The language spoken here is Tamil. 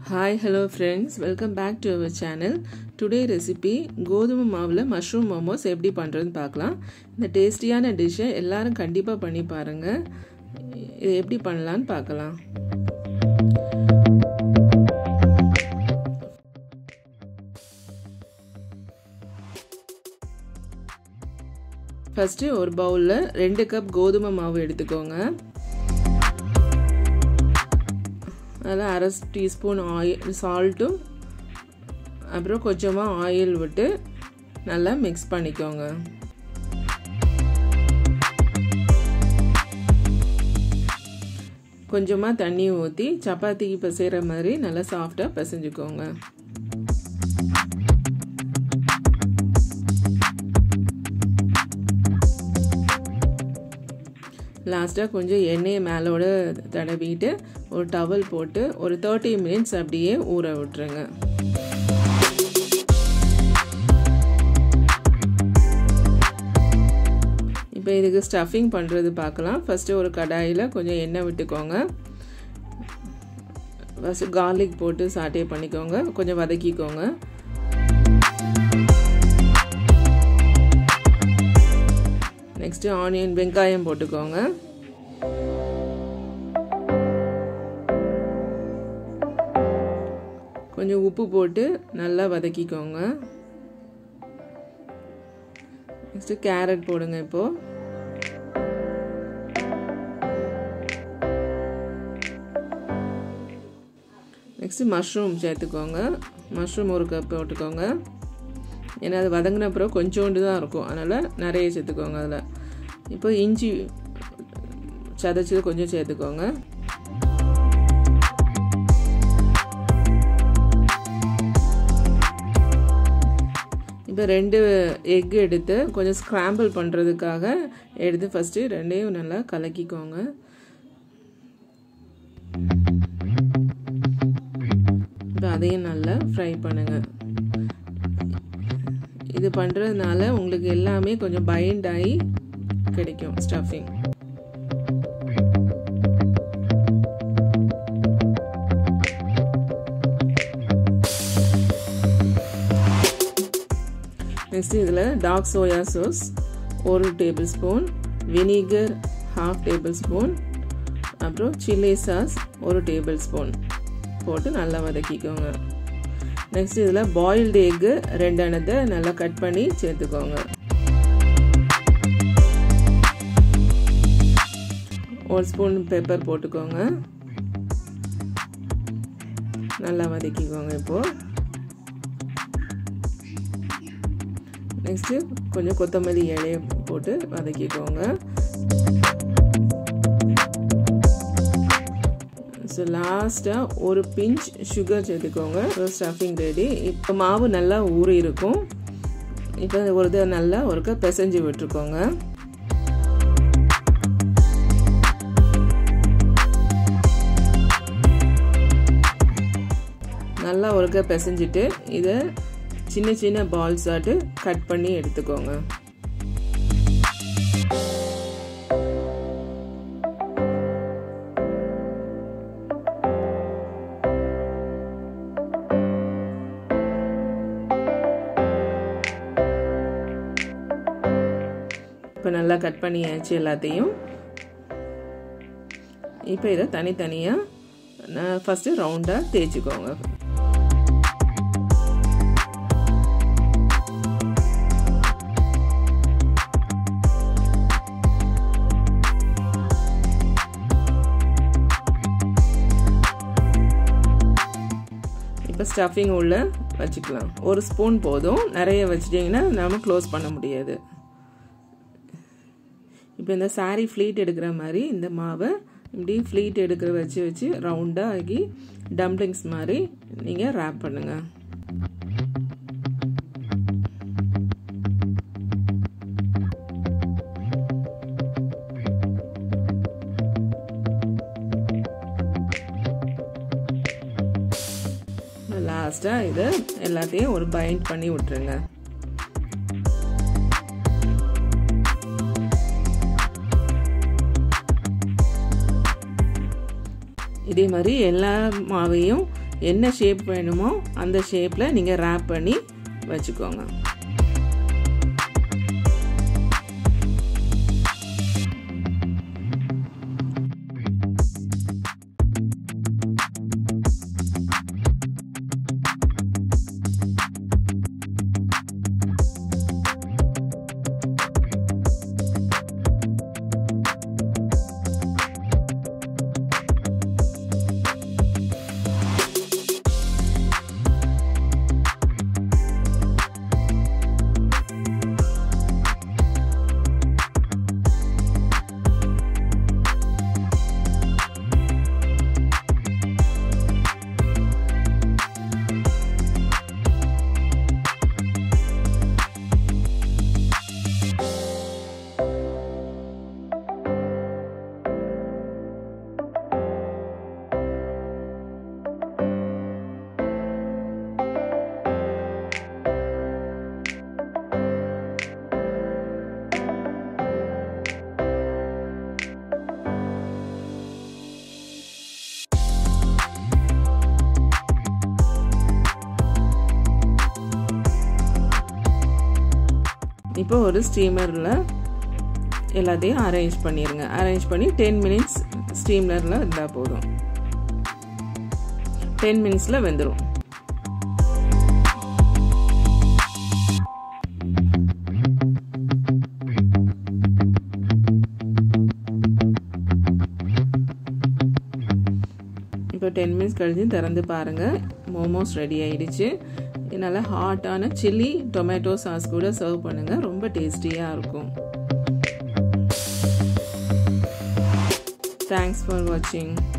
hi hello friends welcome back to our channel today recipe கோதுமை மாவில் மஷ்ரூம் மோமோஸ் எப்படி பண்ணுறதுன்னு பார்க்கலாம் இந்த டேஸ்டியான டிஷ்ஷை எல்லாரும் கண்டிப்பாக பண்ணி பாருங்கள் இது எப்படி பண்ணலான்னு பார்க்கலாம் ஃபஸ்ட்டு ஒரு பவுலில் ரெண்டு கப் கோதுமை மாவு எடுத்துக்கோங்க அதில் அரை டீஸ்பூன் ஆயில் சால்ட்டும் அப்புறம் கொஞ்சமாக ஆயில் விட்டு நல்லா மிக்ஸ் பண்ணிக்கோங்க கொஞ்சமாக தண்ணி ஊற்றி சப்பாத்திக்கு பிசைகிற மாதிரி நல்லா சாஃப்டாக பிசைஞ்சுக்கோங்க லாஸ்ட்டாக கொஞ்சம் எண்ணெயை மேலோட தடவிட்டு ஒரு டவல் போட்டு ஒரு தேர்ட்டி மினிட்ஸ் அப்படியே ஊற விட்டுருங்க இப்போ இதுக்கு ஸ்டஃபிங் பண்ணுறது பார்க்கலாம் ஃபஸ்ட்டு ஒரு கடாயில் கொஞ்சம் எண்ணெய் விட்டுக்கோங்க ஃபஸ்ட்டு கார்லிக் போட்டு சாட்டே பண்ணிக்கோங்க கொஞ்சம் வதக்கிக்கோங்க நெக்ஸ்ட்டு ஆனியன் வெங்காயம் போட்டுக்கோங்க கொஞ்சம் உப்பு போட்டு நல்லா வதக்கிக்கோங்க நெக்ஸ்ட்டு கேரட் போடுங்க இப்போது நெக்ஸ்ட்டு மஷ்ரூம் சேர்த்துக்கோங்க மஷ்ரூம் ஒரு கப் போட்டுக்கோங்க ஏன்னா அது வதங்கின அப்புறம் கொஞ்சோண்டு தான் இருக்கும் அதனால் நிறைய சேர்த்துக்கோங்க அதில் இப்போ இஞ்சி சதைச்சது கொஞ்சம் சேர்த்துக்கோங்க இப்போ ரெண்டு எக் எடுத்து கொஞ்சம் ஸ்க்ராம்பிள் பண்ணுறதுக்காக எடுத்து ஃபஸ்ட்டு ரெண்டையும் நல்லா கலக்கிக்கோங்க இப்போ அதையும் நல்லா ஃப்ரை பண்ணுங்கள் இது பண்ணுறதுனால உங்களுக்கு எல்லாமே கொஞ்சம் பைண்ட் ஆகி கிடைக்கும் ஸ்டஃபிங் நெக்ஸ்ட் இதில் டார்க் சோயா சாஸ் ஒரு tablespoon vinegar half tablespoon அப்புறம் சில்லி சாஸ் ஒரு டேபிள் ஸ்பூன் போட்டு நல்லா வதக்கிக்கோங்க நெக்ஸ்ட் இதில் பாயில்டு எக்கு ரெண்டு அணத்தை நல்லா கட் பண்ணி சேர்த்துக்கோங்க ஒரு ஸ்பூன் பெப்பர் போட்டுக்கோங்க நல்லா வதக்கிக்கோங்க இப்போது நெக்ஸ்ட்டு கொஞ்சம் கொத்தமல்லி இலையை போட்டு வதக்கிக்கோங்க ஸோ லாஸ்ட்டாக ஒரு பிஞ்ச் சுகர் சேர்த்துக்கோங்க ஸ்டஃபிங் ரெடி இப்போ மாவு நல்லா ஊறி இருக்கும் இப்போ ஒரு இதை நல்லா ஒருக்க பிசைஞ்சு விட்டுருக்கோங்க நல்லா ஒருக்க பிசைஞ்சிட்டு இதை சின்ன சின்ன பால்ஸ் ஆட்டு கட் பண்ணி எடுத்துக்கோங்க இப்போ நல்லா கட் பண்ணியாச்சு எல்லாத்தையும் இப்போ இதை தனித்தனியாக ஃபஸ்ட்டு ரவுண்டாக தேய்ச்சிக்கோங்க இப்போ ஸ்டஃபிங் உள்ள வச்சுக்கலாம் ஒரு ஸ்பூன் போதும் நிறைய வச்சிட்டிங்கன்னா நம்ம க்ளோஸ் பண்ண முடியாது இப்போ இந்த சாரீ ஃப்ளீட் எடுக்கிற மாதிரி இந்த மாவை இப்படி ஃப்ளீட் எடுக்கிற வச்சு வச்சு ரவுண்டாக ஆகி டம்ப்ளிங்ஸ் மாதிரி நீங்கள் ரேப் பண்ணுங்கள் லாஸ்ட்டாக இதை எல்லாத்தையும் ஒரு பைண்ட் பண்ணி விட்டுருங்க இதே மாதிரி எல்லா மாவையும் என்ன ஷேப் வேணுமோ அந்த ஷேப்பில் நீங்கள் ரேப் பண்ணி வச்சுக்கோங்க இப்போ ஒரு ஸ்டீமரில் எல்லாத்தையும் அரேஞ்ச் பண்ணிடுங்க அரேஞ்ச் பண்ணி டென் மினிட்ஸ் ஸ்டீமரில் இருந்தால் போதும் டென் மினிட்ஸில் வெந்துடும் இப்போ டென் மினிட்ஸ் கழிச்சு திறந்து பாருங்கள் மோமோஸ் ரெடி ஆயிடுச்சு நல்லா ஹாட்டான சில்லி டொமேட்டோ சாஸ் கூட சர்வ் பண்ணுங்கள் ரொம்ப டேஸ்டியாக இருக்கும் தேங்க்ஸ் ஃபார் வாட்சிங்